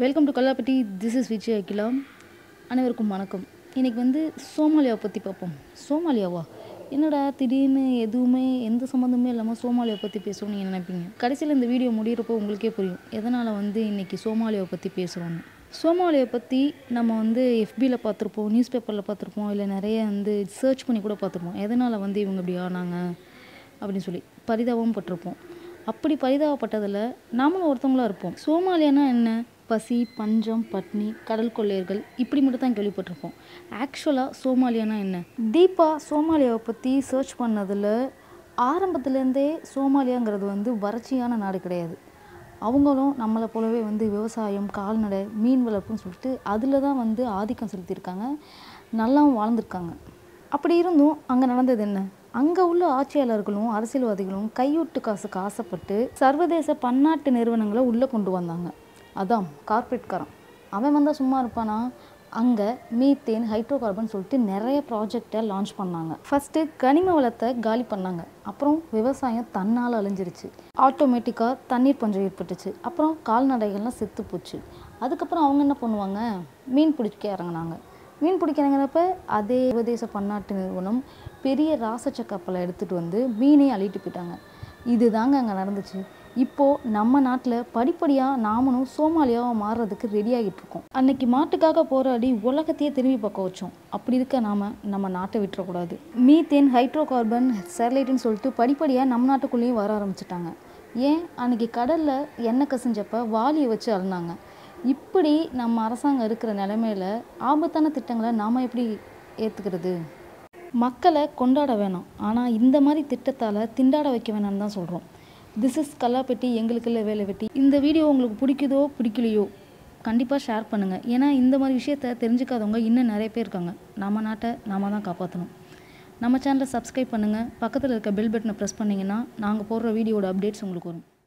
welcome to Kallappatti this is Vijay Akila அனைவருக்கும் வணக்கம் இன்றைக்கி வந்து சோமாலியாவை பற்றி பார்ப்போம் சோமாலியாவா என்னடா திடீர்னு எதுவுமே எந்த சம்மந்தமே இல்லாமல் சோமாலியாவை பற்றி பேசுகிறோம் நீங்கள் நினைப்பீங்க கடைசியில் இந்த வீடியோ முடிகிறப்போ உங்களுக்கே புரியும் எதனால் வந்து இன்றைக்கி சோமாலியாவை பற்றி பேசுகிறோன்னு சோமாலியாவை பற்றி நம்ம வந்து எஃபியில் பார்த்துருப்போம் நியூஸ் பேப்பரில் பார்த்துருப்போம் இல்லை நிறைய வந்து சர்ச் பண்ணி கூட பார்த்துருப்போம் எதனால் வந்து இவங்க இப்படி ஆனாங்க அப்படின்னு சொல்லி பரிதாபம் பட்டிருப்போம் அப்படி பரிதாபப்பட்டதில் நாமளும் ஒருத்தவங்களா இருப்போம் சோமாலியானா என்ன பசி பஞ்சம் பட்னி கடல் கொள்ளையர்கள் இப்படி மட்டும் தான் கேள்விப்பட்டிருப்போம் ஆக்சுவலாக சோமாலியானா என்ன தீபா சோமாலியாவை பற்றி சர்ச் பண்ணதில் ஆரம்பத்துலேருந்தே சோமாலியாங்கிறது வந்து வறட்சியான நாடு கிடையாது அவங்களும் நம்மளை போலவே வந்து விவசாயம் கால்நடை மீன் வளர்ப்புன்னு சொல்லிட்டு அதில் தான் வந்து ஆதிக்கம் செலுத்தியிருக்காங்க நல்லாவும் வாழ்ந்திருக்காங்க அப்படி இருந்தும் அங்கே நடந்தது என்ன அங்கே உள்ள ஆட்சியாளர்களும் அரசியல்வாதிகளும் கையூட்டு காசுக்கு ஆசைப்பட்டு சர்வதேச பன்னாட்டு நிறுவனங்களை உள்ளே கொண்டு வந்தாங்க அதான் கார்ப்பரேட்காரன் அவன் வந்தால் சும்மா இருப்பானா அங்கே மீத்தேன் ஹைட்ரோ கார்பன் சொல்லிட்டு நிறைய ப்ராஜெக்டை லான்ச் பண்ணாங்க ஃபஸ்ட்டு கனிம வளத்தை காலி பண்ணாங்க அப்புறம் விவசாயம் தன்னால் அழிஞ்சிருச்சு ஆட்டோமேட்டிக்காக தண்ணீர் பஞ்சம் ஏற்பட்டுச்சு அப்புறம் கால்நடைகள்லாம் செத்து போச்சு அதுக்கப்புறம் அவங்க என்ன பண்ணுவாங்க மீன் பிடிக்க இறங்குனாங்க மீன் பிடிக்க இறங்குறப்ப அதே சர்வதேச பன்னாட்டு நிறுவனம் பெரிய ராசச்ச கப்பலை எடுத்துகிட்டு வந்து மீனை அள்ளிட்டு போயிட்டாங்க இதுதாங்க அங்கே நடந்துச்சு இப்போது நம்ம நாட்டில் படிப்படியாக நாமளும் சோமாலியாவாக மாறுறதுக்கு ரெடி ஆகிட்டு இருக்கோம் அன்னைக்கு மாட்டுக்காக போராடி உலகத்தையே திரும்பி பார்க்க வச்சோம் அப்படி இருக்க நாம் நம்ம நாட்டை விட்டுறக்கூடாது மீத்தேன் ஹைட்ரோ கார்பன் சேட்டலைட்டுன்னு சொல்லிட்டு படிப்படியாக நம்ம நாட்டுக்குள்ளேயும் வர ஆரம்பிச்சிட்டாங்க ஏன் அன்னைக்கு கடலில் எண்ணெய் கசிஞ்சப்ப வாளியை வச்சு அழுனாங்க இப்படி நம்ம அரசாங்கம் இருக்கிற நிலைமையில ஆபத்தான திட்டங்களை நாம் எப்படி ஏற்றுக்கிறது மக்களை கொண்டாட வேணாம் ஆனால் இந்த மாதிரி திட்டத்தால் திண்டாட வைக்க வேணாம்னு தான் சொல்கிறோம் திஸ் இஸ் கல்லாப்பெட்டி எங்களுக்கு இல்லை வேலை வெட்டி இந்த வீடியோ உங்களுக்கு பிடிக்குதோ பிடிக்கலையோ கண்டிப்பாக ஷேர் பண்ணுங்கள் ஏன்னா இந்த மாதிரி விஷயத்த தெரிஞ்சுக்காதவங்க இன்னும் நிறைய பேர் இருக்காங்க நம்ம நாட்டை நாம தான் காப்பாற்றணும் நம்ம சேனலை சப்ஸ்கிரைப் பண்ணுங்கள் பக்கத்தில் இருக்க பெல் பட்டனை ப்ரெஸ் பண்ணிங்கன்னா நாங்கள் போடுற வீடியோட அப்டேட்ஸ் உங்களுக்கு வரும்